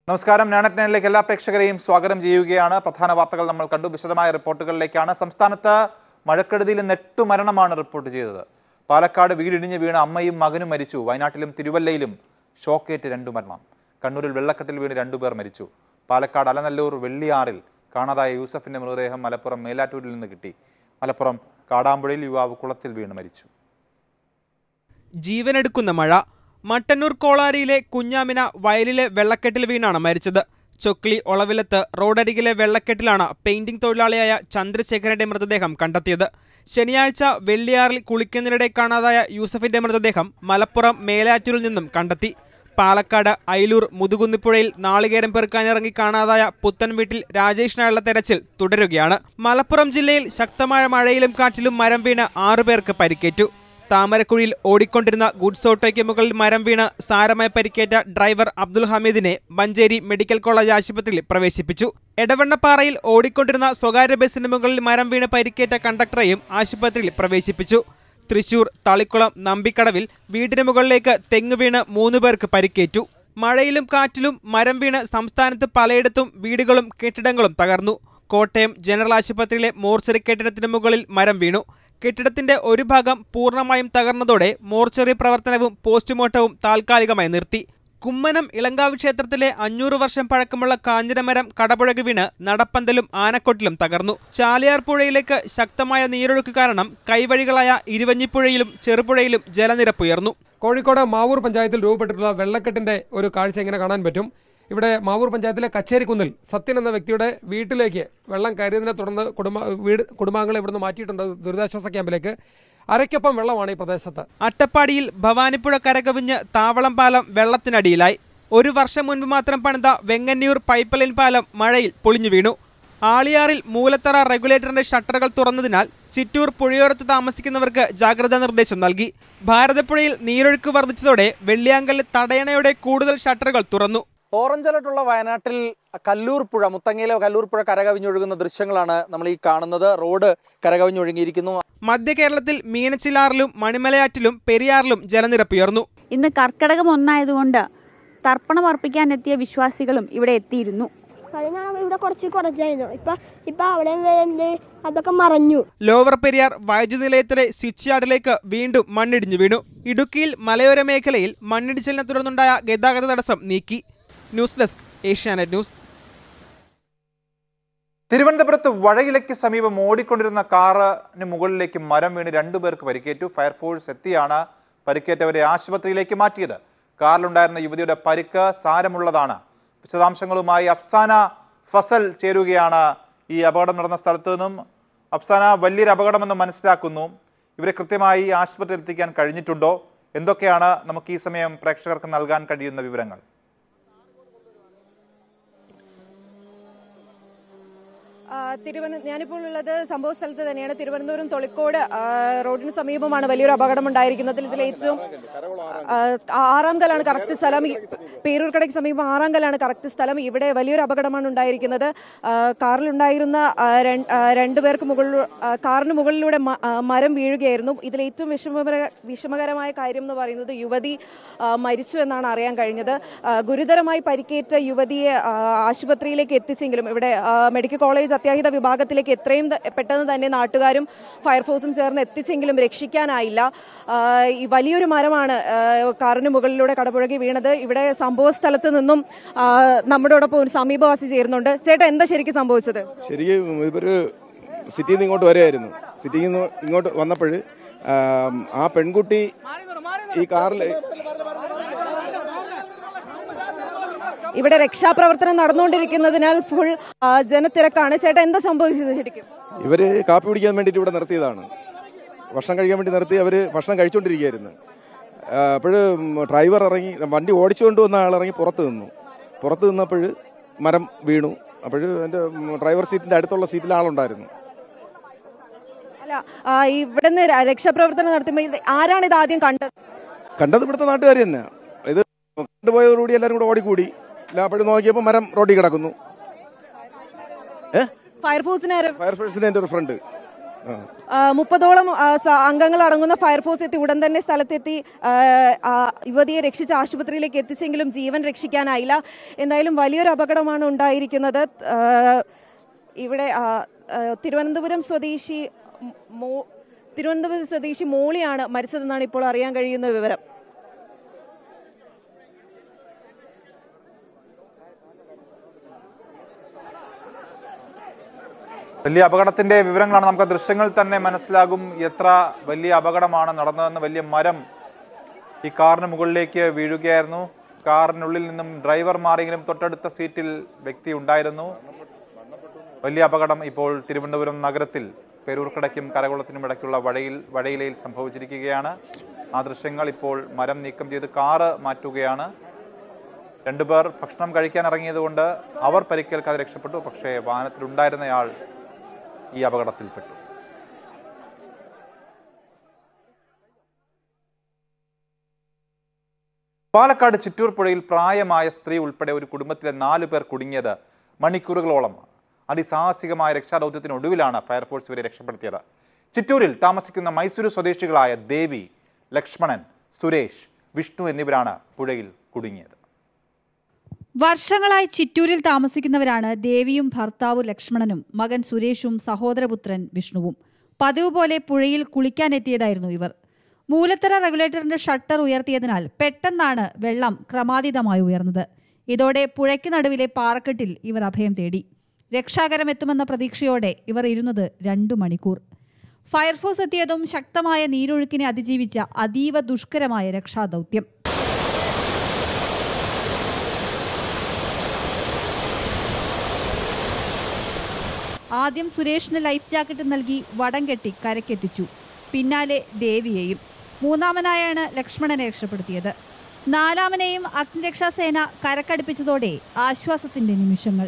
നമസ്കാരം നാണറ്റ് നയനിലേക്ക് എല്ലാ പ്രേക്ഷകരെയും സ്വാഗതം ചെയ്യുകയാണ് പ്രധാന വാർത്തകൾ നമ്മൾ കണ്ടു വിശദമായ റിപ്പോർട്ടുകളിലേക്കാണ് സംസ്ഥാനത്ത് മഴക്കെടുതിയിൽ നിന്ന് എട്ട് മരണമാണ് റിപ്പോർട്ട് ചെയ്തത് പാലക്കാട് വീടിടിഞ്ഞ് വീണ അമ്മയും മകനും മരിച്ചു വയനാട്ടിലും തിരുവല്ലയിലും ഷോക്കേറ്റ് രണ്ടു മരണം കണ്ണൂരിൽ വെള്ളക്കെട്ടിൽ വീണ് രണ്ടുപേർ മരിച്ചു പാലക്കാട് അലനല്ലൂർ വെള്ളിയാറിൽ കാണാതായ യൂസഫിന്റെ മൃതദേഹം മലപ്പുറം മേലാറ്റൂരിൽ നിന്ന് കിട്ടി മലപ്പുറം കാടാമ്പുഴയിൽ യുവാവ് കുളത്തിൽ വീണ് മരിച്ചു ജീവനെടുക്കുന്ന മഴ മട്ടന്നൂർ കോളാരിയിലെ കുഞ്ഞാമിന വയലിലെ വെള്ളക്കെട്ടിൽ വീണാണ് മരിച്ചത് ചൊക്ലി ഒളവിലത്ത് റോഡരികിലെ വെള്ളക്കെട്ടിലാണ് പെയിന്റിംഗ് തൊഴിലാളിയായ ചന്ദ്രശേഖരന്റെ മൃതദേഹം കണ്ടെത്തിയത് ശനിയാഴ്ച വെള്ളിയാറിൽ കുളിക്കുന്നതിനിടെ കാണാതായ യൂസഫിന്റെ മൃതദേഹം മലപ്പുറം മേലാറ്റൂരിൽ നിന്നും കണ്ടെത്തി പാലക്കാട് അയിലൂർ മുതുകുന്നിപ്പുഴയിൽ നാളികേരം പെറുക്കാനിറങ്ങി കാണാതായ പുത്തൻ വീട്ടിൽ രാജേഷിനായുള്ള തെരച്ചിൽ തുടരുകയാണ് മലപ്പുറം ജില്ലയിൽ ശക്തമായ മഴയിലും കാറ്റിലും മരം വീണ് ആറുപേർക്ക് പരിക്കേറ്റു താമരക്കുഴിയിൽ ഓടിക്കൊണ്ടിരുന്ന ഗുഡ്സ് ഓട്ടോയ്ക്ക് മുകളിൽ മരം വീണ് സാരമായി പരിക്കേറ്റ ഡ്രൈവർ അബ്ദുൽ ഹമീദിനെ മഞ്ചേരി മെഡിക്കൽ കോളേജ് ആശുപത്രിയിൽ പ്രവേശിപ്പിച്ചു എടവണ്ണപ്പാറയിൽ ഓടിക്കൊണ്ടിരുന്ന സ്വകാര്യ ബസിന് മുകളിൽ മരം വീണ് പരിക്കേറ്റ കണ്ടക്ടറെയും ആശുപത്രിയിൽ പ്രവേശിപ്പിച്ചു തൃശൂർ തളിക്കുളം നമ്പിക്കടവിൽ വീടിന് മുകളിലേക്ക് തെങ്ങ് വീണ് മൂന്ന് പേർക്ക് പരിക്കേറ്റു മഴയിലും കാറ്റിലും മരം വീണ് സംസ്ഥാനത്ത് പലയിടത്തും വീടുകളും കെട്ടിടങ്ങളും തകർന്നു കോട്ടയം ജനറൽ ആശുപത്രിയിലെ മോർച്ചറി കെട്ടിടത്തിന് മുകളിൽ മരം വീണു കെട്ടിടത്തിന്റെ ഒരു ഭാഗം പൂർണ്ണമായും തകർന്നതോടെ മോർച്ചറി പ്രവർത്തനവും പോസ്റ്റ്മോർട്ടവും താൽക്കാലികമായി നിർത്തി കുമ്മനം ഇളങ്കാവ് ക്ഷേത്രത്തിലെ അഞ്ഞൂറ് വർഷം പഴക്കമുള്ള കാഞ്ഞിരമരം കടപുഴകി വീണ് നടപ്പന്തലും ആനക്കൊട്ടിലും തകർന്നു ചാലിയാർ പുഴയിലേക്ക് ശക്തമായ നീരൊഴുക്ക് കാരണം കൈവഴികളായ ഇരുവഞ്ഞിപ്പുഴയിലും ചെറുപുഴയിലും ജലനിരപ്പ് ഉയർന്നു കോഴിക്കോട് മാവൂർ പഞ്ചായത്തിൽ രൂപപ്പെട്ടിട്ടുള്ള വെള്ളക്കെട്ടിന്റെ ഒരു കാഴ്ച ഇങ്ങനെ കാണാൻ പറ്റും ഇവിടെ മാവൂർ പഞ്ചായത്തിലെ കച്ചേരിക്കുന്നിൽ സത്യൻ എന്ന വ്യക്തിയുടെ വീട്ടിലേക്ക് വെള്ളം കയറിയതിനെ തുടർന്ന് കുടുംബ വീട് കുടുംബാംഗങ്ങളെ ഇവിടുന്ന് മാറ്റിയിട്ടുണ്ട് ദുരിതാശ്വാസ ക്യാമ്പിലേക്ക് അരയ്ക്കൊപ്പം വെള്ളമാണ് ഈ പ്രദേശത്ത് അട്ടപ്പാടിയിൽ ഭവാനിപ്പുഴ കരകവിഞ്ഞ് താവളം പാലം വെള്ളത്തിനടിയിലായി ഒരു വർഷം മുൻപ് മാത്രം പണിത വെങ്ങന്നൂർ പൈപ്പ് ലൈൻ പാലം മഴയിൽ പൊളിഞ്ഞു വീണു ആളിയാറിൽ മൂലത്തറ റെഗുലേറ്ററിന്റെ ഷട്ടറുകൾ തുറന്നതിനാൽ ചിറ്റൂർ പുഴയോരത്ത് താമസിക്കുന്നവർക്ക് ജാഗ്രതാ നിർദ്ദേശം നൽകി ഭാരതപ്പുഴയിൽ നീരൊഴുക്ക് വർദ്ധിച്ചതോടെ വെള്ളിയാങ്കൽ തടയണയുടെ കൂടുതൽ ഷട്ടറുകൾ തുറന്നു ഓറഞ്ച് അലർട്ടുള്ള വയനാട്ടിൽ കല്ലൂർ പുഴ മുത്തങ്ങയിലെ കല്ലൂർ പുഴ കരകവിഞ്ഞൊഴുകുന്ന ദൃശ്യങ്ങളാണ് നമ്മൾ ഈ കാണുന്നത് റോഡ് കരകവിഞ്ഞൊഴുകിയിരിക്കുന്നു മധ്യ കേരളത്തിൽ മീനച്ചിലാറിലും മണിമലയാറ്റിലും പെരിയാറിലും ജലനിരപ്പ് ഉയർന്നു ഇന്ന് കർക്കടകം ഒന്നായതുകൊണ്ട് തർപ്പണം അർപ്പിക്കാനെത്തിയ വിശ്വാസികളും ഇവിടെ എത്തിയിരുന്നു കഴിഞ്ഞ തവണ ഇവിടെ കുറച്ച് കുറച്ചായിരുന്നു ഇപ്പൊ ഇപ്പൊ അവിടെ എന്ത് അതൊക്കെ മറഞ്ഞു ലോവർ പെരിയാർ വൈദ്യുതി നിലയത്തിലെ സ്വിച്ച് യാർഡിലേക്ക് വീണ്ടും മണ്ണിടിഞ്ഞു വീണു ഇടുക്കിയിൽ മലയോര മേഖലയിൽ മണ്ണിടിച്ചിലിനെ തുടർന്നുണ്ടായ ഗതാഗത തടസ്സം നീക്കി ന്യൂസ് ഡെസ്ക് ഏഷ്യാനെറ്റ് ന്യൂസ് തിരുവനന്തപുരത്ത് വഴയിലയ്ക്ക് സമീപം ഓടിക്കൊണ്ടിരുന്ന കാറിന് മുകളിലേക്ക് മരം വീണ് രണ്ടുപേർക്ക് പരിക്കേറ്റു ഫയർഫോഴ്സ് എത്തിയാണ് പരിക്കേറ്റവരെ ആശുപത്രിയിലേക്ക് മാറ്റിയത് കാറിലുണ്ടായിരുന്ന യുവതിയുടെ പരിക്ക് സാരമുള്ളതാണ് വിശദാംശങ്ങളുമായി അഫ്സാന ഫസൽ ചേരുകയാണ് ഈ അപകടം നടന്ന സ്ഥലത്തു നിന്നും അഫ്സാന വലിയൊരു അപകടമെന്ന് മനസ്സിലാക്കുന്നു ഇവരെ കൃത്യമായി ആശുപത്രിയിൽ എത്തിക്കാൻ കഴിഞ്ഞിട്ടുണ്ടോ എന്തൊക്കെയാണ് നമുക്ക് ഈ സമയം പ്രേക്ഷകർക്ക് നൽകാൻ കഴിയുന്ന വിവരങ്ങൾ ആ, തിരുവന ഞാനിപ്പോൾ ഉള്ളത് സംഭവ സ്ഥലത്ത് തന്നെയാണ് തിരുവനന്തപുരം തൊളിക്കോട് ആ, റോഡിന് സമീപമാണ് വലിയൊരു അപകടം ഉണ്ടായിരിക്കുന്നത് ഇതിൽ ഏറ്റവും ആ, ആറാംകല്ലാണ് കറക്റ്റ് സ്ഥലം ഈ പേരൂർക്കടയ്ക്ക് സമീപം ആറാംകല്ലാണ് കറക്റ്റ് സ്ഥലം ഇവിടെ വലിയൊരു അപകടമാണ് ഉണ്ടായിരിക്കുന്നത് ആ, കാറിലുണ്ടായിരുന്ന ആ, രണ്ട്- ആ, രണ്ടുപേർക്ക് മുകളിൽ ആ, കാറിന് മുകളിലൂടെ മ- ആ, മരം വീഴുകയായിരുന്നു ഇതിൽ ഏറ്റവും വിഷമകര വിഷമകരമായ കാര്യം എന്ന് പറയുന്നത് യുവതി ആ, മരിച്ചു എന്നാണ് അറിയാൻ കഴിഞ്ഞത് ആ, ഗുരുതരമായി പരിക്കേറ്റ യുവതിയെ ആ, ആശുപത്രിയിലേക്ക് എത്തിച്ചെങ്കിലും ഇവിടെ ആ, മെഡിക്കൽ കോളേജ് അത്യാഹിത വിഭാഗത്തിലേക്ക് എത്രയും ത- പെട്ടെന്ന് തന്നെ നാട്ടുകാരും ഫയർഫോഴ്സും ചേർന്ന് എത്തിച്ചെങ്കിലും രക്ഷിക്കാനായില്ല ആ, ഈ വലിയൊരു മരമാണ് ആ, കാറിന് മുകളിലൂടെ കടപുഴകി വീണത് ഇവിടെ സംഭവ സ്ഥലത്ത് നിന്നും ആ, നമ്മളോടൊപ്പം ഒരു സമീപവാസി ചേരുന്നുണ്ട് ചേട്ടാ എന്താ ശരിക്കും സംഭവിച്ചത് ശരിക്കും ഇവര് സിറ്റിയിൽ നിന്ന് ഇങ്ങോട്ട് വരികയായിരുന്നു സിറ്റിയിൽ നിന്ന് ഇങ്ങോട്ട് വന്നപ്പോൾ ആ പെൺകുട്ടി ഈ കാറിൽ ഇവിടെ രക്ഷാപ്രവർത്തനം നടന്നുകൊണ്ടിരിക്കുന്നതിനാൽ ഫുൾ ആ, ജനത്തിരക്കാണ് ചേട്ടാ എന്താ സംഭവിച്ചത് ശരിക്കും ഇവര് കാപ്പി കുടിക്കാൻ വേണ്ടിയിട്ട് ഇവിടെ നിർത്തിയതാണ് ഭക്ഷണം കഴിക്കാൻ വേണ്ടി നിർത്തി അവർ ഭക്ഷണം കഴിച്ചുകൊണ്ടിരിക്കുകയായിരുന്നു അപ്പോൾ ഡ്രൈവർ ഇറങ്ങി വണ്ടി ഓടിച്ചുകൊണ്ട് വന്ന ആൾ ഇറങ്ങി പുറത്ത് നിന്നു പുറത്ത് നിന്നപ്പോൾ മരം വീണു അപ്പോൾ എൻ്റെ ഡ്രൈവർ സീറ്റിൻ്റെ അടുത്തുള്ള സീറ്റിൽ ആളുണ്ടായിരുന്നു അല്ല ആ, ഇവിടുന്ന് ര- രക്ഷാപ്രവർത്തനം നടത്തുമ്പോൾ ഇത് ആരാണ് ഇത് ആദ്യം കണ്ടത് കണ്ടത് ഇവിടുത്തെ നാട്ടുകാർ തന്നെ ഇത് കണ്ടുപോയതോടുകൂടി എല്ലാവരും കൂടെ ഓടിക്കൂടി അപ്പോഴും നോക്കിയപ്പോൾ മരം റോഡിൽ കിടക്കുന്നു ഏ ഫയർഫോഴ്സിനെ ആരും- ഫയർഫോഴ്സിൻ്റെ എൻ്റെ ഒരു ഫ്രണ്ട് ആ, മുപ്പതോളം ആ, സ- അംഗങ്ങൾ അടങ്ങുന്ന ഫയർഫോഴ്സ് എത്തി ഉടൻ തന്നെ സ്ഥലത്തെത്തി ആ, ആ, യുവതിയെ രക്ഷിച്ച് ആശുപത്രിയിലേക്ക് എത്തിച്ചെങ്കിലും ജീവൻ രക്ഷിക്കാനായില്ല എന്തായാലും വലിയൊരു അപകടമാണ് ഉണ്ടായിരിക്കുന്നത് ആ, ഇവിടെ ആ, ആ, തിരുവനന്തപുരം സ്വദേശി മോ തിരുവനന്തപുരം സ്വദേശി മോളിയാണ് മരിച്ചതെന്നാണ് ഇപ്പോൾ അറിയാൻ കഴിയുന്ന വിവരം വലിയ അപകടത്തിന്റെ വിവരങ്ങളാണ് നമുക്ക് ആ ദൃശ്യങ്ങൾ തന്നെ മനസ്സിലാകും എത്ര വലിയ അപകടമാണ് നടന്നതെന്ന് വലിയ മരം ഈ കാറിന് മുകളിലേക്ക് വീഴുകയായിരുന്നു കാറിനുള്ളിൽ നിന്നും ഡ്രൈവർ മാറിയെങ്കിലും തൊട്ടടുത്ത സീറ്റിൽ വ്യക്തി ഉണ്ടായിരുന്നു വലിയ അപകടം ഇപ്പോൾ തിരുവനന്തപുരം നഗരത്തിൽ പേരൂർക്കടയ്ക്കും കരകുളത്തിനും ഇടയ്ക്കുള്ള വഴയിൽ വഴയിലയിൽ സംഭവിച്ചിരിക്കുകയാണ് ആ ദൃശ്യങ്ങൾ ഇപ്പോൾ മരം നീക്കം ചെയ്ത് കാറ് മാറ്റുകയാണ് രണ്ടുപേർ ഭക്ഷണം കഴിക്കാൻ ഇറങ്ങിയതുകൊണ്ട് അവർ പരിക്കേൽക്കാതെ രക്ഷപ്പെട്ടു പക്ഷേ വാഹനത്തിലുണ്ടായിരുന്നയാൾ ഈ അപകടത്തിൽപ്പെട്ടു പാലക്കാട് ചിറ്റൂർ പുഴയിൽ പ്രായമായ സ്ത്രീ ഉൾപ്പെടെ ഒരു കുടുംബത്തിലെ നാലു പേർ കുടുങ്ങിയത് മണിക്കൂറുകളോളമാണ് അതിസാഹസികമായ രക്ഷാദൗത്യത്തിനൊടുവിലാണ് ഫയർഫോഴ്സ് ഇവരെ രക്ഷപ്പെടുത്തിയത് ചിറ്റൂരിൽ താമസിക്കുന്ന മൈസൂരു സ്വദേശികളായ ദേവി ലക്ഷ്മണൻ സുരേഷ് വിഷ്ണു എന്നിവരാണ് പുഴയിൽ കുടുങ്ങിയത് വർഷങ്ങളായി ചിറ്റൂരിൽ താമസിക്കുന്നവരാണ് ദേവിയും ഭർത്താവ് ലക്ഷ്മണനും മകൻ സുരേഷും സഹോദരപുത്രൻ വിഷ്ണുവും പതിവ് പോലെ പുഴയിൽ കുളിക്കാനെത്തിയതായിരുന്നു ഇവർ മൂലത്തറ റെഗുലേറ്ററിന്റെ ഷട്ടർ ഉയർത്തിയതിനാൽ പെട്ടെന്നാണ് വെള്ളം ക്രമാതീതമായി ഉയർന്നത് ഇതോടെ പുഴയ്ക്ക് നടുവിലെ പാറക്കെട്ടിൽ ഇവർ അഭയം തേടി രക്ഷാകരം എത്തുമെന്ന പ്രതീക്ഷയോടെ ഇവർ ഇരുന്നത് രണ്ടു മണിക്കൂർ ഫയർഫോഴ്സ് എത്തിയതും ശക്തമായ നീരൊഴുക്കിനെ അതിജീവിച്ച അതീവ ദുഷ്കരമായ രക്ഷാദൗത്യം ആദ്യം സുരേഷിന് ലൈഫ് ജാക്കറ്റ് നൽകി വടം കെട്ടി കരക്കെത്തിച്ചു പിന്നാലെ ദേവിയെയും മൂന്നാമനായാണ് ലക്ഷ്മണനെ രക്ഷപ്പെടുത്തിയത് നാലാമനെയും അഗ്നിരക്ഷാസേന കരക്കടുപ്പിച്ചതോടെ ആശ്വാസത്തിന്റെ നിമിഷങ്ങൾ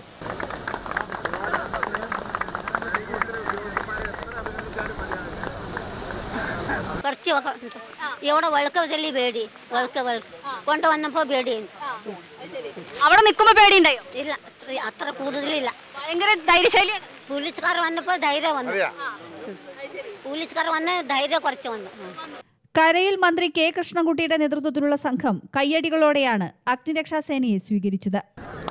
കുറച്ച് ഒക്കെ ഉണ്ട്. ഇവിടെ വെളുക്ക ചെല്ലി പേടി വെളുക്ക വെളുക്ക കൊണ്ട് വന്നപ്പോ പേടി അവിടെ നിൽക്കുമ്പോ പേടിയുണ്ടായോ ഇല്ല അത്ര- അത്ര കൂടുതലില്ല ഭയങ്കര ധൈര്യശാലിയാണ് പോലീസുകാർ വന്നപ്പോ ധൈര്യം വന്നു പോലീസുകാർ വന്ന് ധൈര്യം കുറച്ച് വന്നു കരയിൽ മന്ത്രി കെ കൃഷ്ണൻകുട്ടിയുടെ നേതൃത്വത്തിലുള്ള സംഘം കയ്യടികളോടെയാണ് അഗ്നിരക്ഷാസേനയെ സ്വീകരിച്ചത്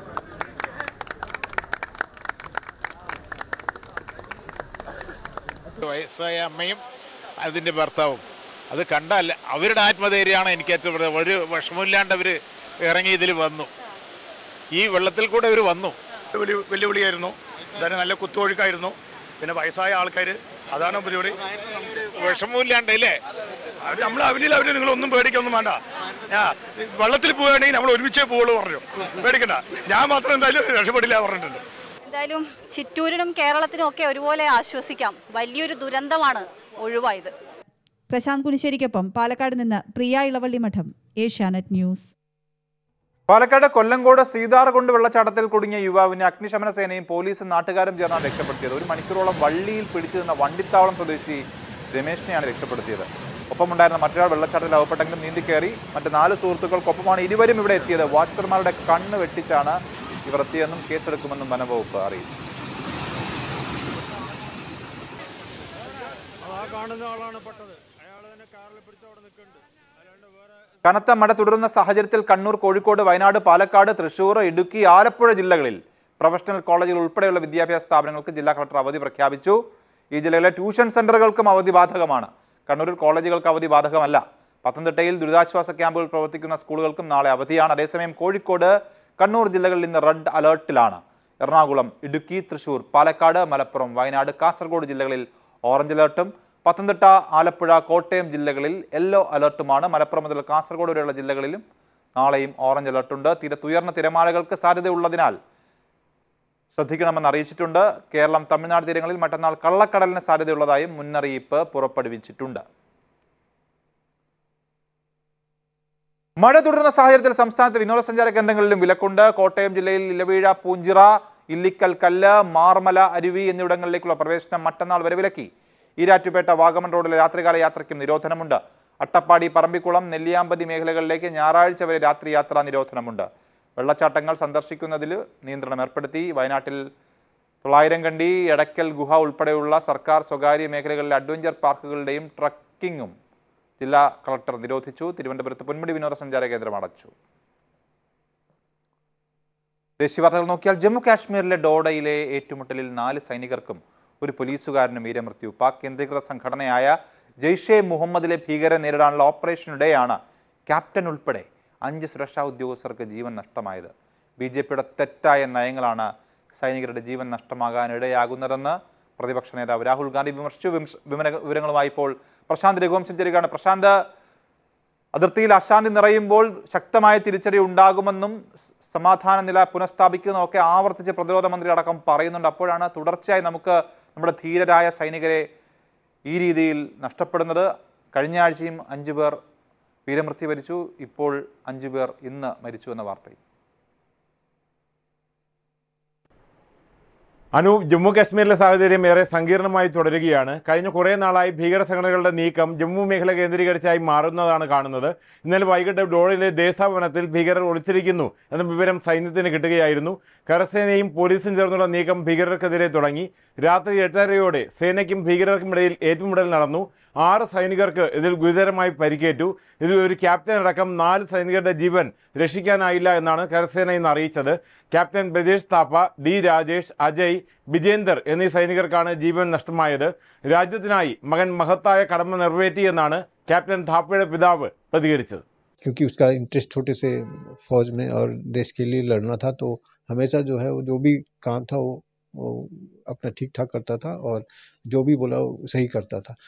വയസ്സായ അമ്മയും അതിൻ്റെ ഭർത്താവും അത് കണ്ടാൽ അവരുടെ ആത്മധൈര്യമാണ് എനിക്ക് ഏറ്റവും കൂടുതൽ ഒരു വിഷമമില്ലാണ്ട് അവർ ഇറങ്ങി ഇതിൽ വന്നു ഈ വെള്ളത്തിൽ കൂടെ അവർ വന്നു വലിയ വെല്ലുവിളിയായിരുന്നു അതായത് നല്ല കുത്തൊഴുക്കായിരുന്നു പിന്നെ വയസ്സായ ആൾക്കാർ അതാണ് പരിപാടി വിഷമമില്ലാണ്ട് അല്ലേ അവർ നമ്മൾ അവനിൽ അവർ നിങ്ങളൊന്നും പേടിക്കൊന്നും വേണ്ട ആ വെള്ളത്തിൽ പോവുകയാണെങ്കിൽ നമ്മൾ ഒരുമിച്ചേ പോവുള്ളൂ പറഞ്ഞു പേടിക്കണ്ട ഞാൻ മാത്രം എന്തായാലും രക്ഷപ്പെടില്ല പറഞ്ഞിട്ടുണ്ട് എന്തായാലും ചിറ്റൂരിനും കേരളത്തിനും ഒക്കെ ഒരുപോലെ ആശ്വസിക്കാം വലിയൊരു ദുരന്തമാണ് ഒഴിവായത് പ്രശാന്ത് കുനിശ്ശേരിക്കൊപ്പം പാലക്കാട് നിന്ന് പ്രിയ ഇളവള്ളി മഠം ഏഷ്യാനെറ്റ് ന്യൂസ് പാലക്കാട് കൊല്ലങ്കോട് സീതാർകുണ്ട് വെള്ളച്ചാട്ടത്തിൽ കുടുങ്ങിയ യുവാവിനെ അഗ്നിശമന സേനയും പോലീസും നാട്ടുകാരും ചേർന്നാണ് രക്ഷപ്പെടുത്തിയത് ഒരു മണിക്കൂറോളം വള്ളിയിൽ പിടിച്ചു നിന്ന വണ്ടിത്താവളം സ്വദേശി രമേശിനെയാണ് രക്ഷപ്പെടുത്തിയത് ഒപ്പമുണ്ടായിരുന്ന മറ്റൊരാൾ വെള്ളച്ചാട്ടത്തിൽ അകപ്പെട്ടെങ്കിലും നീന്തി കയറി മറ്റ് നാല് സുഹൃത്തുക്കൾക്കൊപ്പമാണ് ഇരുവരും ഇവിടെ എത്തിയത് വാച്ചർമാരുടെ കണ്ണ് വെട്ടിച്ചാണ് ഇവർ എത്തിയെന്നും കേസെടുക്കുമെന്നും വനംവകുപ്പ് അറിയിച്ചു കനത്ത മഴ തുടരുന്ന സാഹചര്യത്തിൽ കണ്ണൂർ കോഴിക്കോട് വയനാട് പാലക്കാട് തൃശൂർ ഇടുക്കി ആലപ്പുഴ ജില്ലകളിൽ പ്രൊഫഷണൽ കോളേജുകൾ ഉൾപ്പെടെയുള്ള വിദ്യാഭ്യാസ സ്ഥാപനങ്ങൾക്ക് ജില്ലാ കളക്ടർ അവധി പ്രഖ്യാപിച്ചു ഈ ജില്ലയിലെ ട്യൂഷൻ സെന്ററുകൾക്കും അവധി ബാധകമാണ് കണ്ണൂരിൽ കോളേജുകൾക്ക് അവധി ബാധകമല്ല പത്തനംതിട്ടയിൽ ദുരിതാശ്വാസ ക്യാമ്പുകൾ പ്രവർത്തിക്കുന്ന സ്കൂളുകൾക്കും നാളെ അവധിയാണ് അതേസമയം കോഴിക്കോട് കണ്ണൂർ ജില്ലകളിൽ ഇന്ന് റെഡ് അലേർട്ടിലാണ് എറണാകുളം ഇടുക്കി തൃശൂർ പാലക്കാട് മലപ്പുറം വയനാട് കാസർഗോഡ് ജില്ലകളിൽ ഓറഞ്ച് അലേർട്ടും പത്തനംതിട്ട ആലപ്പുഴ കോട്ടയം ജില്ലകളിൽ യെല്ലോ അലർട്ടുമാണ് മലപ്പുറം മുതൽ കാസർഗോഡ് വരെയുള്ള ജില്ലകളിലും നാളെയും ഓറഞ്ച് അലർട്ടുണ്ട് തീരത്തുയർന്ന തിരമാലകൾക്ക് സാധ്യതയുള്ളതിനാൽ ശ്രദ്ധിക്കണമെന്ന് അറിയിച്ചിട്ടുണ്ട് കേരളം തമിഴ്നാട് തീരങ്ങളിൽ മറ്റന്നാൾ കള്ളക്കടലിന് സാധ്യതയുള്ളതായും മുന്നറിയിപ്പ് പുറപ്പെടുവിച്ചിട്ടുണ്ട് മഴ തുടരുന്ന സാഹചര്യത്തിൽ സംസ്ഥാനത്ത് വിനോദസഞ്ചാര കേന്ദ്രങ്ങളിലും വിലക്കുണ്ട് കോട്ടയം ജില്ലയിൽ ഇലവീഴ പൂഞ്ചിറ ഇല്ലിക്കൽ കല്ല് മാർമല അരുവി എന്നിവിടങ്ങളിലേക്കുള്ള പ്രവേശനം മറ്റന്നാൾ വരെ വിലക്കി ഈരാറ്റുപേട്ട വാഗമൺ റോഡിലെ രാത്രികാല യാത്രയ്ക്കും നിരോധനമുണ്ട് അട്ടപ്പാടി പറമ്പിക്കുളം നെല്ലിയാമ്പതി മേഖലകളിലേക്ക് ഞായറാഴ്ച വരെ രാത്രി യാത്രാ നിരോധനമുണ്ട് വെള്ളച്ചാട്ടങ്ങൾ സന്ദർശിക്കുന്നതിൽ നിയന്ത്രണം ഏർപ്പെടുത്തി വയനാട്ടിൽ തൊള്ളായിരം കണ്ടി എടക്കൽ ഗുഹ ഉൾപ്പെടെയുള്ള സർക്കാർ സ്വകാര്യ മേഖലകളിലെ അഡ്വഞ്ചർ പാർക്കുകളുടെയും ട്രക്കിങ്ങും ജില്ലാ കളക്ടർ നിരോധിച്ചു തിരുവനന്തപുരത്ത് പൊന്മുടി വിനോദസഞ്ചാര കേന്ദ്രം അടച്ചു ദേശീയ വാർത്തകൾ നോക്കിയാൽ ജമ്മു കാശ്മീരിലെ ഡോഡയിലെ ഏറ്റുമുട്ടലിൽ നാല് സൈനികർക്കും ഒരു പോലീസുകാരനും വീരമൃത്യു പാക് കേന്ദ്രീകൃത സംഘടനയായ ജെയ്ഷെ മുഹമ്മദിലെ ഭീകരരെ നേരിടാനുള്ള ഓപ്പറേഷനിടെയാണ് ക്യാപ്റ്റൻ ഉൾപ്പെടെ അഞ്ച് സുരക്ഷാ ഉദ്യോഗസ്ഥർക്ക് ജീവൻ നഷ്ടമായത് ബി ജെ പിയുടെ തെറ്റായ നയങ്ങളാണ് സൈനികരുടെ ജീവൻ നഷ്ടമാകാൻ ഇടയാകുന്നതെന്ന് പ്രതിപക്ഷ നേതാവ് രാഹുൽ ഗാന്ധി വിമർശിച്ചു വിമർശ- വിവര- വിവരങ്ങളുമായി ഇപ്പോൾ പ്രശാന്ത് രഘുവംശം ചേരുകയാണ് പ്രശാന്ത് അതിർത്തിയിൽ അശാന്തി നിറയുമ്പോൾ ശക്തമായ തിരിച്ചടി ഉണ്ടാകുമെന്നും സ് സമാധാന നില പുനഃസ്ഥാപിക്കുന്നതൊക്കെ ആവർത്തിച്ച് പ്രതിരോധ മന്ത്രി അടക്കം പറയുന്നുണ്ട് അപ്പോഴാണ് തുടർച്ചയായി നമുക്ക് നമ്മുടെ ധീരരായ സൈനികരെ ഈ രീതിയിൽ നഷ്ടപ്പെടുന്നത് കഴിഞ്ഞ ആഴ്ചയും അഞ്ചു പേർ വീരമൃത്യു വരിച്ചു ഇപ്പോൾ അഞ്ചു പേർ ഇന്ന് മരിച്ചു എന്ന വാർത്തയും അനു ജമ്മു കാശ്മീരിലെ സാഹചര്യം ഏറെ സങ്കീർണമായി തുടരുകയാണ് കഴിഞ്ഞ കുറേ നാളായി ഭീകര സംഘടനകളുടെ നീക്കം ജമ്മു മേഖല കേന്ദ്രീകരിച്ചായി മാറുന്നതാണ് കാണുന്നത് ഇന്നലെ വൈകിട്ട് ഡോളിലെ ദേശാവനത്തിൽ ഭീകരർ ഒളിച്ചിരിക്കുന്നു എന്ന വിവരം സൈന്യത്തിന് കിട്ടുകയായിരുന്നു കരസേനയും പോലീസും ചേർന്നുള്ള നീക്കം ഭീകരർക്കെതിരെ തുടങ്ങി രാത്രി എട്ടരയോടെ സേനയ്ക്കും ഭീകരർക്കുമിടയിൽ ഏറ്റുമുട്ടൽ നടന്നു ആറ് സൈനികർക്ക് ഇതിൽ ഗുരുതരമായി പരിക്കേറ്റു ഇതിൽ ഒരു ക്യാപ്റ്റൻ അടക്കം നാല് സൈനികരുടെ ജീവൻ രക്ഷിക്കാനായില്ല എന്നാണ് കരസേന ഇന്ന് അറിയിച്ചത് ക്യാപ്റ്റൻ ബ്രജേഷ് താപ്പ ഡി രാജേഷ് അജയ് വിജേന്ദർ എന്നീ സൈനികർക്കാണ് ജീവൻ നഷ്ടമായത് രാജ്യത്തിനായി മകൻ മഹത്തായ കടമ നിറവേറ്റി എന്നാണ് ക്യാപ്റ്റൻ താപ്പയുടെ പിതാവ് പ്രതികരിച്ചത് क्योंकि उसका इंटरेस्ट छोटे से फौज में और देश के लिए लड़ना था तो हमेशा जो है वो जो भी काम था वो, वो अपना ठीक ठाक करता था और जो भी बोला वो सही करता था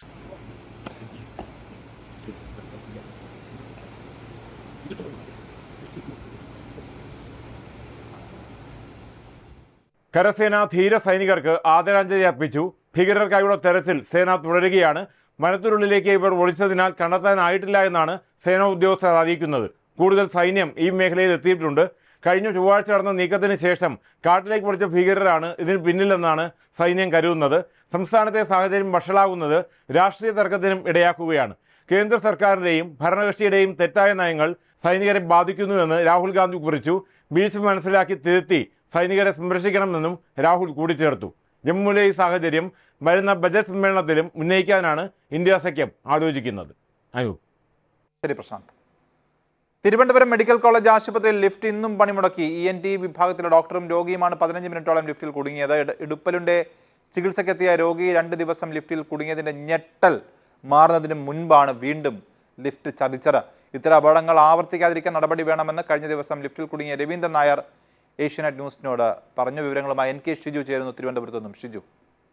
കരസേന ധീര സൈനികർക്ക് ആദരാഞ്ജലി അർപ്പിച്ചു ഭീകരർക്കായുള്ള തെരച്ചിൽ സേന തുടരുകയാണ് വനത്തിനുള്ളിലേക്ക് ഇവർ ഒളിച്ചതിനാൽ കണ്ടെത്താനായിട്ടില്ല എന്നാണ് സേനാ ഉദ്യോഗസ്ഥർ അറിയിക്കുന്നത് കൂടുതൽ സൈന്യം ഈ മേഖലയിൽ എത്തിയിട്ടുണ്ട് കഴിഞ്ഞ ചൊവ്വാഴ്ച നടന്ന നീക്കത്തിന് ശേഷം കാട്ടിലേക്ക് പൊളിച്ച ഭീകരരാണ് ഇതിന് പിന്നിലെന്നാണ് സൈന്യം കരുതുന്നത് സംസ്ഥാനത്തെ സാഹചര്യം വഷളാകുന്നത് രാഷ്ട്രീയ തർക്കത്തിനും ഇടയാക്കുകയാണ് കേന്ദ്ര സർക്കാരിൻ്റെയും ഭരണകക്ഷിയുടെയും തെറ്റായ നയങ്ങൾ സൈനികരെ ബാധിക്കുന്നുവെന്ന് രാഹുൽ ഗാന്ധി കുറിച്ചു വീഴ്ച മനസ്സിലാക്കി തിരുത്തി സൈനികരെ സംരക്ഷിക്കണമെന്നും രാഹുൽ കൂട്ടിച്ചേർത്തു ജമ്മുവിലെ ഈ സാഹചര്യം വരുന്ന ബജറ്റ് സമ്മേളനത്തിലും ഉന്നയിക്കാനാണ് ഇന്ത്യ സഖ്യം ആലോചിക്കുന്നത് അനു ശരി Prashant Thiruvananthapuram medical college lift ലിഫ്റ്റ് ഇന്നും പണിമുടക്കി ഇ എൻ ടി വിഭാഗത്തിലെ ഡോക്ടറും രോഗിയുമാണ് പതിനഞ്ച് മിനിറ്റോളം ലിഫ്റ്റിൽ കുടുങ്ങിയത് ഇട- ഇടുപ്പലിൻ്റെ ചികിത്സയ്ക്കെത്തിയ രോഗി രണ്ട് ദിവസം ലിഫ്റ്റിൽ കുടുങ്ങിയതിൻ്റെ ഞെട്ടൽ മാറുന്നതിന് മുൻപാണ് വീണ്ടും ലിഫ്റ്റ് ചതിച്ചത് ഇത്തരം അപകടങ്ങൾ ആവർത്തിക്കാതിരിക്കാൻ നടപടി വേണമെന്ന് കഴിഞ്ഞ ദിവസം ലിഫ്റ്റിൽ കുടുങ്ങിയ രവീന്ദ്രൻ നായർ ഏഷ്യാനെറ്റ് ന്യൂസിനോട് പറഞ്ഞ വിവരങ്ങളുമായി എൻ കെ ഷിജു ചേരുന്നു തിരുവനന്തപുരത്ത് നിന്നും ഷിജു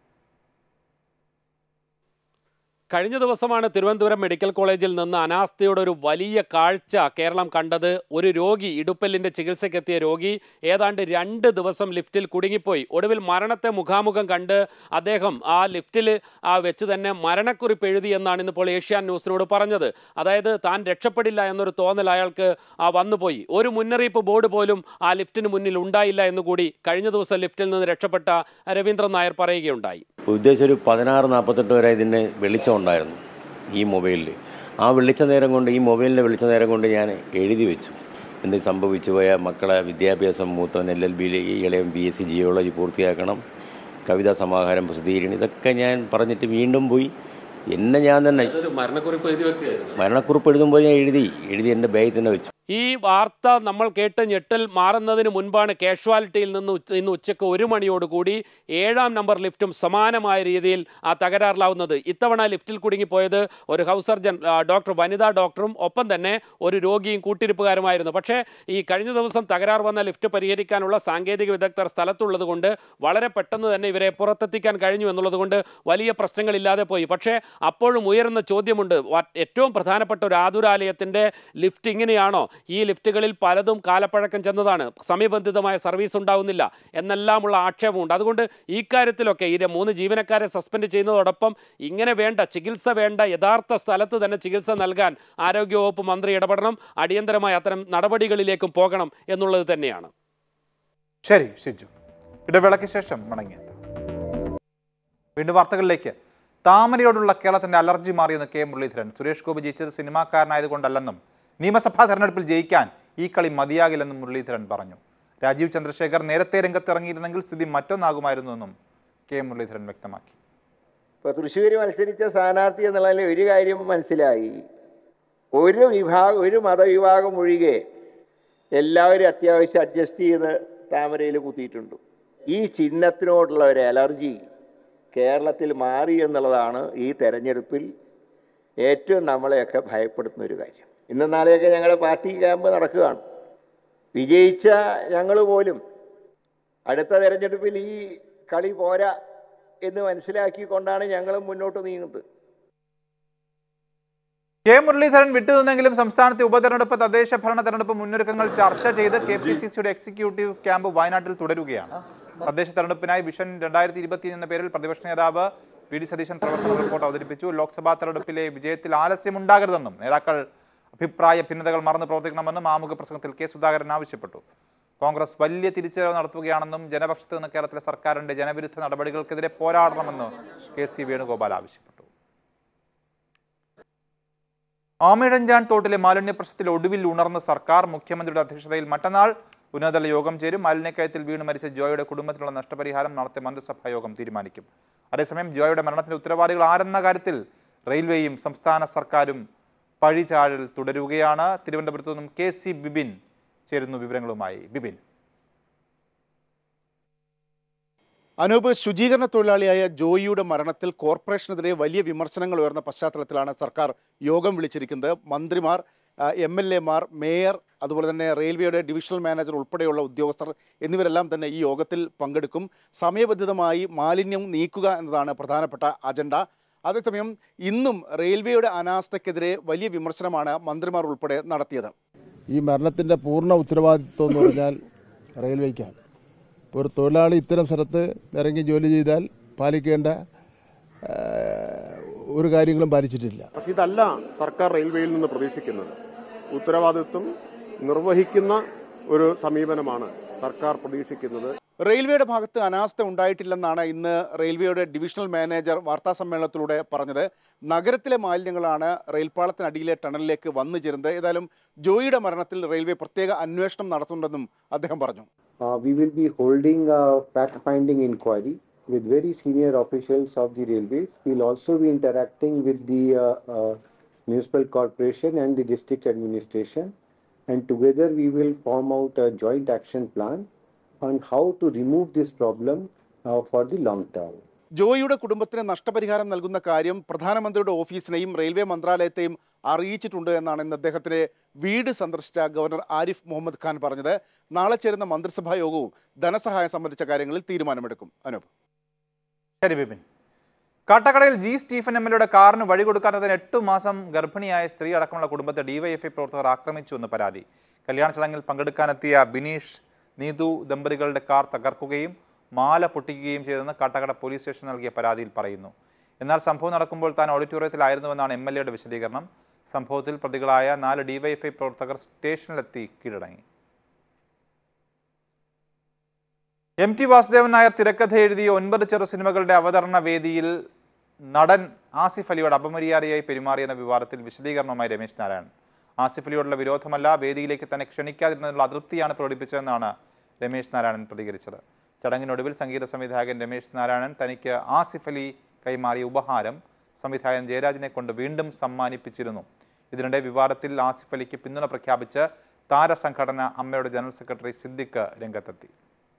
കഴിഞ്ഞ ദിവസമാണ് തിരുവനന്തപുരം മെഡിക്കൽ കോളേജിൽ നിന്ന് അനാസ്ഥയുടെ ഒരു വലിയ കാഴ്ച കേരളം കണ്ടത് ഒരു രോഗി ഇടുപ്പല്ലിന്റെ ചികിത്സയ്ക്കെത്തിയ രോഗി ഏതാണ്ട് രണ്ട് ദിവസം ലിഫ്റ്റിൽ കുടുങ്ങിപ്പോയി ഒടുവിൽ മരണത്തെ മുഖാമുഖം കണ്ട് അദ്ദേഹം ആ ലിഫ്റ്റിൽ ആ വെച്ച് തന്നെ മരണക്കുറിപ്പ് എഴുതി എന്നാണ് ഇന്നിപ്പോൾ ഏഷ്യാൻ ന്യൂസിനോട് പറഞ്ഞത് അതായത് താൻ രക്ഷപ്പെടില്ല എന്നൊരു തോന്നൽ അയാൾക്ക് ആ വന്നുപോയി ഒരു മുന്നറിയിപ്പ് ബോർഡ് പോലും ആ ലിഫ്റ്റിന് മുന്നിൽ ഉണ്ടായില്ല എന്നുകൂടി കഴിഞ്ഞ ദിവസം ലിഫ്റ്റിൽ നിന്ന് രക്ഷപ്പെട്ട രവീന്ദ്രൻ നായർ പറയുകയുണ്ടായി ഉദ്ദേശം ഒരു പതിനാറ് നാൽപ്പത്തെട്ട് വരെ ഇതിന് വെളിച്ചം ഉണ്ടായിരുന്നു ഈ മൊബൈലിൽ ആ വെളിച്ച നേരം കൊണ്ട് ഈ മൊബൈലിൻ്റെ വെളിച്ച നേരം കൊണ്ട് ഞാൻ എഴുതി വെച്ചു എന്ത് സംഭവിച്ചു പോയ മക്കളെ വിദ്യാഭ്യാസം മൂത്തവൻ എൽ എൽ ബിയിൽ ഇളയം ബി എസ് സി ജിയോളജി പൂർത്തിയാക്കണം കവിതാ സമാഹാരം പ്രസിദ്ധീകരിക്കണം ഇതൊക്കെ ഞാൻ പറഞ്ഞിട്ട് വീണ്ടും പോയി എന്നെ ഞാൻ തന്നെ മരണക്കുറിപ്പ് എഴുതി വെക്കുകയായിരുന്നു മരണക്കുറിപ്പ് എഴുതുമ്പോൾ ഞാൻ എഴുതി എഴുതി എൻ്റെ ബാഗിൽ തന്നെ വെച്ചു ഈ വാർത്ത നമ്മൾ കേട്ട് ഞെട്ടൽ മാറുന്നതിന് മുൻപാണ് കാഷ്വാലിറ്റിയിൽ നിന്ന് ഉച്ച- ഇന്ന് ഉച്ചയ്ക്ക് ഒരു മണിയോടുകൂടി ഏഴാം നമ്പർ ലിഫ്റ്റും സമാനമായ രീതിയിൽ ആ തകരാറിലാവുന്നത് ഇത്തവണ ലിഫ്റ്റിൽ കുടുങ്ങിപ്പോയത് ഒരു ഹൗസ് സർജൻ ആ, ഡോക്ടർ വനിതാ ഡോക്ടറും ഒപ്പം തന്നെ ഒരു രോഗിയും കൂട്ടിരിപ്പുകാരുമായിരുന്നു പക്ഷേ ഈ കഴിഞ്ഞ ദിവസം തകരാർ വന്ന ലിഫ്റ്റ് പരിഹരിക്കാനുള്ള സാങ്കേതിക വിദഗ്ധർ സ്ഥലത്തുള്ളത് കൊണ്ട് വളരെ പെട്ടെന്ന് തന്നെ ഇവരെ പുറത്തെത്തിക്കാൻ കഴിഞ്ഞു എന്നുള്ളത് കൊണ്ട് വലിയ പ്രശ്നങ്ങളില്ലാതെ പോയി പക്ഷേ അപ്പോഴും ഉയരുന്ന ചോദ്യമുണ്ട് വ- ഏറ്റവും പ്രധാനപ്പെട്ട ഒരു ആതുരാലയത്തിൻ്റെ ലിഫ്റ്റ് ഇങ്ങനെയാണോ ഈ ലിഫ്റ്റുകളിൽ പലതും കാലപ്പഴക്കം ചെന്നതാണ് സമയബന്ധിതമായ സർവീസ് ഉണ്ടാവുന്നില്ല എന്നെല്ലാമുള്ള ആക്ഷേപമുണ്ട് അതുകൊണ്ട് ഈ കാര്യത്തിലൊക്കെ ഈ ര- മൂന്ന് ജീവനക്കാരെ സസ്പെൻഡ് ചെയ്യുന്നതോടൊപ്പം ഇങ്ങനെ വേണ്ട ചികിത്സ വേണ്ട യഥാർത്ഥ സ്ഥലത്ത് തന്നെ ചികിത്സ നൽകാൻ ആരോഗ്യവകുപ്പ് മന്ത്രി ഇടപെടണം അടിയന്തരമായി അത്തരം നടപടികളിലേക്കും പോകണം എന്നുള്ളത് തന്നെയാണ് ശരി ഷിജു ഇടവേളയ്ക്ക് ശേഷം മടങ്ങിയെത്താം വീണ്ടും വാർത്തകളിലേക്ക് താമരയോടുള്ള കേരളത്തിന്റെ അലർജി മാറിയെന്ന് കെ മുരളീധരൻ സുരേഷ് ഗോപി ജയിച്ചത് സിനിമാക്കാരനായതുകൊണ്ടല്ലെന്നും നിയമസഭാ തെരഞ്ഞെടുപ്പിൽ ജയിക്കാൻ ഈ കളി മതിയാകില്ലെന്നും മുരളീധരൻ പറഞ്ഞു രാജീവ് ചന്ദ്രശേഖർ നേരത്തെ രംഗത്തിറങ്ങിയിരുന്നെങ്കിൽ സ്ഥിതി മറ്റൊന്നാകുമായിരുന്നുവെന്നും കെ മുരളീധരൻ വ്യക്തമാക്കി ഇപ്പൊ തൃശ്ശൂർ മത്സരിച്ച സ്ഥാനാർത്ഥി എന്നുള്ളതിൽ ഒരു കാര്യം മനസ്സിലായി ഒരു വിഭാഗം ഒരു മതവിഭാഗം ഒഴികെ എല്ലാവരും അത്യാവശ്യം അഡ്ജസ്റ്റ് ചെയ്ത് താമരയിൽ കുത്തിയിട്ടുണ്ട് ഈ ചിഹ്നത്തിനോടുള്ള ഒരു അലർജി കേരളത്തിൽ മാറി എന്നുള്ളതാണ് ഈ തെരഞ്ഞെടുപ്പിൽ ഏറ്റവും നമ്മളെയൊക്കെ ഭയപ്പെടുത്തുന്ന ഒരു കാര്യം ഇന്നും നാളെയൊക്കെ ഞങ്ങളുടെ പാർട്ടി ക്യാമ്പ് നടക്കുകയാണ് വിജയിച്ച ഞങ്ങൾ പോലും അടുത്ത തെരഞ്ഞെടുപ്പിൽ ഈ കളി പോരാ എന്ന് മനസ്സിലാക്കിക്കൊണ്ടാണ് ഞങ്ങൾ മുന്നോട്ട് നീങ്ങുന്നത് കെ മുരളീധരൻ വിട്ടുനിന്നെങ്കിലും സംസ്ഥാനത്തെ ഉപതെരഞ്ഞെടുപ്പ് തദ്ദേശ ഭരണ തെരഞ്ഞെടുപ്പ് മുന്നൊരുക്കങ്ങൾ ചർച്ച ചെയ്ത് കെ പി സി സിയുടെ എക്സിക്യൂട്ടീവ് ക്യാമ്പ് വയനാട്ടിൽ തുടരുകയാണ് തദ്ദേശ തെരഞ്ഞെടുപ്പിനായി വിഷൻ രണ്ടായിരത്തി ഇരുപത്തി എന്ന പേരിൽ പ്രതിപക്ഷ നേതാവ് വി ഡി സതീശൻ പ്രവർത്തന റിപ്പോർട്ട് അവതരിപ്പിച്ചു ലോക്സഭാ തെരഞ്ഞെടുപ്പിലെ വിജയത്തിൽ ആലസ്യമുണ്ടാകരുതെന്നും നേതാക്കൾ അഭിപ്രായ ഭിന്നതകൾ മറന്ന് പ്രവർത്തിക്കണമെന്നും ആമുഖ പ്രസംഗത്തിൽ കെ സുധാകരൻ ആവശ്യപ്പെട്ടു കോൺഗ്രസ് വലിയ തിരിച്ചറിവ് നടത്തുകയാണെന്നും ജനപക്ഷത്ത് നിന്ന് കേരളത്തിലെ സർക്കാരിന്റെ ജനവിരുദ്ധ നടപടികൾക്കെതിരെ പോരാടണമെന്ന് കെ സി വേണുഗോപാൽ ആവശ്യപ്പെട്ടു ആമിഴഞ്ചാൻ തോട്ടിലെ മാലിന്യ പ്രശ്നത്തിൽ ഒടുവിൽ ഉണർന്ന സർക്കാർ മുഖ്യമന്ത്രിയുടെ അധ്യക്ഷതയിൽ മറ്റന്നാൾ ഉന്നതതല യോഗം ചേരും മാലിന്യക്കയത്തിൽ വീണ് മരിച്ച ജോയുടെ കുടുംബത്തിനുള്ള നഷ്ടപരിഹാരം നാളത്തെ മന്ത്രിസഭാ യോഗം തീരുമാനിക്കും അതേസമയം ജോയുടെ മരണത്തിന് ഉത്തരവാദികൾ ആരെന്ന കാര്യത്തിൽ റെയിൽവേയും സംസ്ഥാന സർക്കാരും പഴിചാഴൽ തുടരുകയാണ് തിരുവനന്തപുരത്തു നിന്നും കെ സി ബിബിൻ ചേരുന്നു വിവരങ്ങളുമായി ബിബിൻ അനൂപ് ശുചീകരണ തൊഴിലാളിയായ ജോയിയുടെ മരണത്തിൽ കോർപ്പറേഷനെതിരെ വലിയ വിമർശനങ്ങൾ ഉയർന്ന പശ്ചാത്തലത്തിലാണ് സർക്കാർ യോഗം വിളിച്ചിരിക്കുന്നത് മന്ത്രിമാർ എം എൽ എമാർ മേയർ അതുപോലെ തന്നെ റെയിൽവേയുടെ ഡിവിഷണൽ മാനേജർ ഉൾപ്പെടെയുള്ള ഉദ്യോഗസ്ഥർ എന്നിവരെല്ലാം തന്നെ ഈ യോഗത്തിൽ പങ്കെടുക്കും സമയബന്ധിതമായി മാലിന്യം നീക്കുക എന്നതാണ് പ്രധാനപ്പെട്ട അജണ്ട അതേസമയം ഇന്നും റെയിൽവേയുടെ അനാസ്ഥയ്ക്കെതിരെ വലിയ വിമർശനമാണ് മന്ത്രിമാർ ഉൾപ്പെടെ നടത്തിയത് ഈ മരണത്തിൻ്റെ പൂർണ്ണ ഉത്തരവാദിത്വം എന്ന് പറഞ്ഞാൽ റെയിൽവേക്കാണ് ഇപ്പോൾ ഒരു തൊഴിലാളി ഇത്തരം സ്ഥലത്ത് ഇറങ്ങി ജോലി ചെയ്താൽ പാലിക്കേണ്ട ആ, ഒരു കാര്യങ്ങളും പാലിച്ചിട്ടില്ല പക്ഷെ ഇതല്ല സർക്കാർ റെയിൽവേയിൽ നിന്ന് പ്രതീക്ഷിക്കുന്നത് ഉത്തരവാദിത്വം നിർവഹിക്കുന്ന ഒരു സമീപനമാണ് സർക്കാർ പ്രതീക്ഷിക്കുന്നത് റെയിൽവേയുടെ ഭാഗത്ത് അനാസ്ഥ ഉണ്ടായിട്ടില്ലെന്നാണ് ഇന്ന് റെയിൽവേയുടെ ഡിവിഷണൽ മാനേജർ വാർത്താ സമ്മേളനത്തിലൂടെ പറഞ്ഞത് നഗരത്തിലെ മാലിന്യങ്ങളാണ് റെയിൽപാളത്തിനടിയിലെ ടണലിലേക്ക് വന്നു ചേരുന്നത് ഏതായാലും ജോയിയുടെ മരണത്തിൽ റെയിൽവേ പ്രത്യേക അന്വേഷണം നടത്തുന്നുണ്ടെന്നും അദ്ദേഹം പറഞ്ഞു Uh, we will be holding a fact-finding inquiry with very senior officials of the railways. We'll also be interacting with the uh, uh, municipal corporation and the district administration, and together we will form out a joint action plan on how to remove this problem uh, for the long term. ജോയിയുടെ കുടുംബത്തിന് നഷ്ടപരിഹാരം നൽകുന്ന കാര്യം പ്രധാനമന്ത്രിയുടെ ഓഫീസിനെയും railway മന്ത്രാലയത്തെയും അറിയിച്ചിട്ടുണ്ട് എന്നാണ് ഇന്ന് അദ്ദേഹത്തിന്റെ വീട് സന്ദർശിച്ച ഗവർണർ ആരിഫ് മുഹമ്മദ് ഖാൻ പറഞ്ഞത് നാളെ ചേരുന്ന മന്ത്രിസഭാ യോഗവും ധനസഹായം സംബന്ധിച്ച കാര്യങ്ങളിൽ തീരുമാനമെടുക്കും അനൂപ് ശരി ബിപിൻ കാട്ടാക്കടയിൽ ജി സ്റ്റീഫൻ എം എൽ എയുടെ കാറിന് വഴി കൊടുക്കാത്തതിന് എട്ട് മാസം ഗർഭിണിയായ സ്ത്രീ അടക്കമുള്ള കുടുംബത്തെ ഡിവൈഎഫ്ഐ പ്രവർത്തകർ ആക്രമിച്ചു എന്ന് പരാതി കല്യാണ ചടങ്ങിൽ പങ്കെടുക്കാനെത്തിയ ബിനീഷ് നീതു ദമ്പതികളുടെ കാർ തകർക്കുകയും മാല പൊട്ടിക്കുകയും ചെയ്തെന്ന് കാട്ടാക്കട പോലീസ് സ്റ്റേഷൻ നൽകിയ പരാതിയിൽ പറയുന്നു എന്നാൽ സംഭവം നടക്കുമ്പോൾ താൻ ഓഡിറ്റോറിയത്തിലായിരുന്നുവെന്നാണ് എം എൽ എയുടെ വിശദീകരണം സംഭവത്തിൽ പ്രതികളായ നാല് ഡിവൈഎഫ്ഐ പ്രവർത്തകർ സ്റ്റേഷനിലെത്തി കീഴടങ്ങി എം ടി വാസുദേവൻ നായർ തിരക്കഥ എഴുതിയ ഒൻപത് ചെറു സിനിമകളുടെ അവതരണ വേദിയിൽ നടൻ ആസിഫ് അലിയോട് അപമര്യാദയായി പെരുമാറിയെന്ന വിവാദത്തിൽ വിശദീകരണവുമായി രമേശ് നാരായണൻ ആസിഫ് അലിയോടുള്ള വിരോധമല്ല വേദിയിലേക്ക് തന്നെ ക്ഷണിക്കാതിരുന്നതിനുള്ള അതൃപ്തിയാണ് പ്രകടിപ്പിച്ചതെന്നാണ് രമേശ് നാരായണൻ പ്രതികരിച്ചത് ചടങ്ങിനൊടുവിൽ സംഗീത സംവിധായകൻ രമേശ് നാരായണൻ തനിക്ക് ആസിഫ് അലി കൈമാറിയ ഉപഹാരം സംവിധായകൻ ജയരാജിനെ കൊണ്ട് വീണ്ടും സമ്മാനിപ്പിച്ചിരുന്നു ഇതിനിടെ വിവാദത്തിൽ ആസിഫ് അലിക്ക് പിന്തുണ പ്രഖ്യാപിച്ച് താരസംഘടന അമ്മയുടെ ജനറൽ സെക്രട്ടറി സിദ്ദിഖ് രംഗത്തെത്തി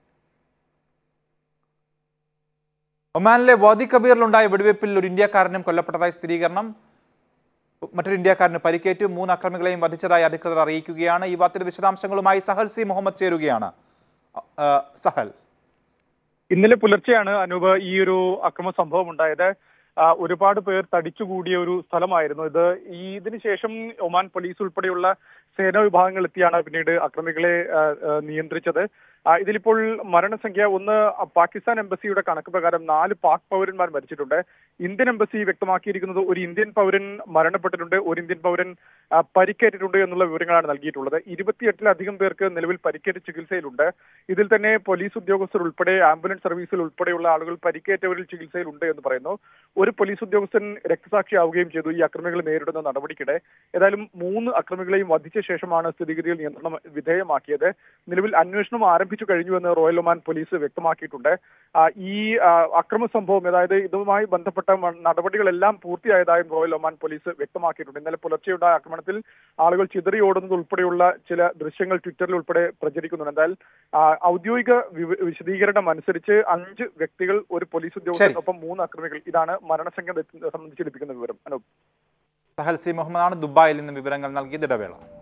ഒമാനിലെ വാദി കബീറിലുണ്ടായ വെടിവെപ്പിൽ ഒരു ഇന്ത്യക്കാരനും കൊല്ലപ്പെട്ടതായി സ്ഥിരീകരണം മറ്റൊരു ഇന്ത്യക്കാരന് പരിക്കേറ്റു മൂന്ന് അക്രമികളെയും വധിച്ചതായി അധികൃതർ അറിയിക്കുകയാണ് ഈ വാർത്തയുടെ വിശദാംശങ്ങളുമായി സഹൽ സി മുഹമ്മദ് ചേരുകയാണ് ആ, സഹൽ ഇന്നലെ പുലർച്ചെയാണ് അനൂപ് ഈ ഒരു അക്രമ സംഭവം ഉണ്ടായത് ആ, ഒരുപാട് പേർ തടിച്ചുകൂടിയ ഒരു സ്ഥലമായിരുന്നു ഇത് ഈ ഇതിന് ശേഷം ഒമാൻ പോലീസ് ഉൾപ്പെടെയുള്ള സേനാ വിഭാഗങ്ങൾ എത്തിയാണ് പിന്നീട് അക്രമികളെ ആ, ആ, നിയന്ത്രിച്ചത് ആ, ഇതിലിപ്പോൾ മരണസംഖ്യ ഒന്ന് പാകിസ്ഥാൻ എംബസിയുടെ കണക്ക് പ്രകാരം നാല് പാക് പൗരന്മാർ മരിച്ചിട്ടുണ്ട് ഇന്ത്യൻ എംബസി വ്യക്തമാക്കിയിരിക്കുന്നത് ഒരു ഇന്ത്യൻ പൗരൻ മരണപ്പെട്ടിട്ടുണ്ട് ഒരു ഇന്ത്യൻ പൗരൻ ആ, പരിക്കേറ്റിട്ടുണ്ട് എന്നുള്ള വിവരങ്ങളാണ് നൽകിയിട്ടുള്ളത് ഇരുപത്തിയെട്ടിലധികം പേർക്ക് നിലവിൽ പരിക്കേറ്റ് ചികിത്സയിലുണ്ട് ഇതിൽ തന്നെ പോലീസ് ഉദ്യോഗസ്ഥർ ഉൾപ്പെടെ ആംബുലൻസ് സർവീസിൽ ഉൾപ്പെടെയുള്ള ആളുകൾ പരിക്കേറ്റവരിൽ ചികിത്സയിലുണ്ട് എന്ന് പറയുന്നു ഒരു പോലീസ് ഉദ്യോഗസ്ഥൻ രക്തസാക്ഷിയാവുകയും ചെയ്തു ഈ അക്രമികൾ നേരിടുന്ന നടപടിക്കിടെ ഏതായാലും മൂന്ന് അക്രമികളെയും വധിച്ച നടത്തിയ ശേഷമാണ് സ്ഥിതിഗതികൾ നിയന്ത്രണം വിധേയമാക്കിയത് നിലവിൽ അന്വേഷണം ആരംഭിച്ചു കഴിഞ്ഞുവെന്ന് റോയൽ ഒമാൻ പോലീസ് വ്യക്തമാക്കിയിട്ടുണ്ട് ആ, ഈ ആ, അക്രമ സംഭവം അതായത് ഇതുമായി ബന്ധപ്പെട്ട മ- നടപടികളെല്ലാം പൂർത്തിയായതായും റോയൽ ഒമാൻ പോലീസ് വ്യക്തമാക്കിയിട്ടുണ്ട് ഇന്നലെ പുലർച്ചെയുണ്ടായ ആക്രമണത്തിൽ ആളുകൾ ചിതറിയോടുന്നത് ഉൾപ്പെടെയുള്ള ചില ദൃശ്യങ്ങൾ ട്വിറ്ററിൽ ഉൾപ്പെടെ പ്രചരിക്കുന്നുണ്ട് എന്നാൽ ആ, ഔദ്യോഗിക വിവ- വിശദീകരണം അനുസരിച്ച് അഞ്ച് വ്യക്തികൾ ഒരു പോലീസ് ഉദ്യോഗസ്ഥനൊപ്പം മൂന്ന് അക്രമികൾ ഇതാണ് മരണസംഖ്യ സംബന്ധിച്ച് ലഭിക്കുന്ന വിവരം അനൂപ് സഹൽ സി മുഹമ്മദാണ് ദുബായിൽ നിന്ന് വിവരങ്ങൾ നൽകിയത് ഇടവേള